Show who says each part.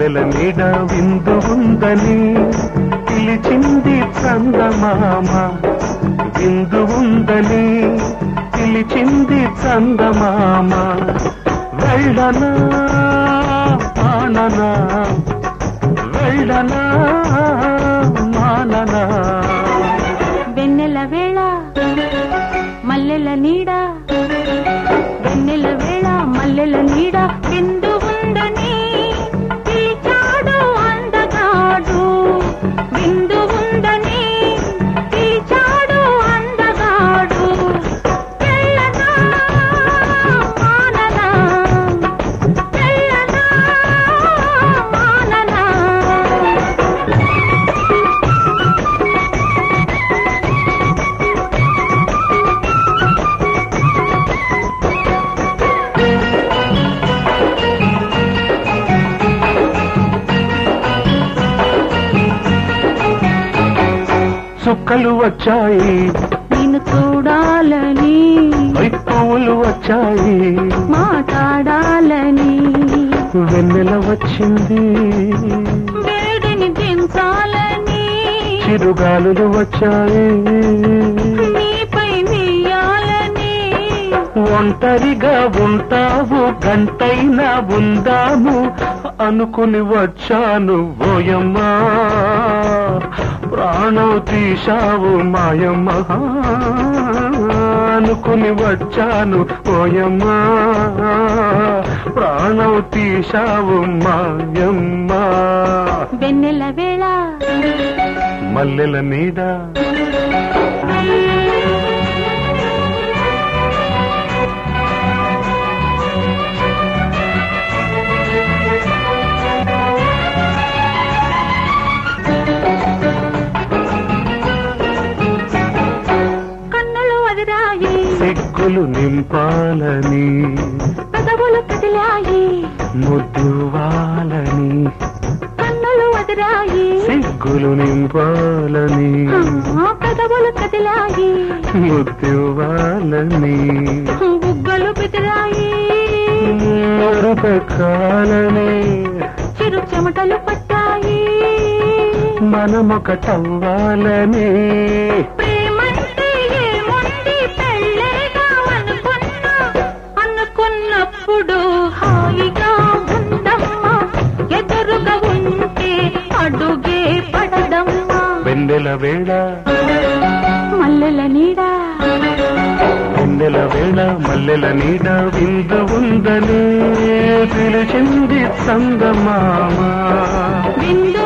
Speaker 1: మల్లెల నీడ విందు ఉందని పిలిచింది చందమామ విందు ఉందని పిలిచింది చందమామ వెళ్ళనా మాననా వెళ్ళనా మాననా
Speaker 2: వెన్నెల వేళ మల్లెల నీడ వెన్నెల వేళ మల్లెల నీడ బిందు ఉందని పిలిచాడు అందగాడు బిందు ఉందని పిలిచాడు అందగాడు వెళ్ళనా మాననా వెళ్ళనా మాననా
Speaker 1: చుక్కలు వచ్చాయి
Speaker 2: నిన్ను చూడాలని
Speaker 1: ఐ పువ్వులు వచ్చాయి
Speaker 2: మాట్లాడాలని
Speaker 1: వెన్నెల వచ్చింది
Speaker 2: వేడిని దించాలని
Speaker 1: చిరుగాలులు వచ్చాయి
Speaker 2: నీపై నీయాలని
Speaker 1: ఒంటరిగా ఉంటావు గంటైనా ఉందాము అనుకుని వచ్చాను ఓయమ్మా ప్రాణం తీశావు మాయమ్మ అనుకుని వచ్చాను ఓయమ్మా ప్రాణం తీశావు మాయమ్మ
Speaker 2: వెన్నెల వేళ
Speaker 1: మల్లెల నీడ
Speaker 2: కన్నులు అదిరాయి
Speaker 1: సిగ్గులు నింపాలని
Speaker 2: పెదవులు కదిలాయి
Speaker 1: ముద్దువాలని
Speaker 2: కన్నులు అదిరాయి
Speaker 1: సిగ్గులు నింపాలని
Speaker 2: ఆ, పెదవులు కదిలాయి
Speaker 1: ముద్దువాలని
Speaker 2: బుగ్గలు బెదిరాయి
Speaker 1: మరుపకాలని
Speaker 2: చిరు చెమటలు పట్టాయి
Speaker 1: మనమొకటవ్వాలని
Speaker 2: ప్రేమంటే ఏముంది పెళ్ళేగా అనుకున్నా అనుకున్నప్పుడు హాయిగా ఉందమ్మా ఎదురుగా ఉంటే అడుగే పడదమ్మా
Speaker 1: వెన్నెల వేళ
Speaker 2: మల్లెల నీడ
Speaker 1: వెన్నెల వేళ మల్లెల నీడ విందు ఉందని పిలిచింది చందమామ
Speaker 2: విందు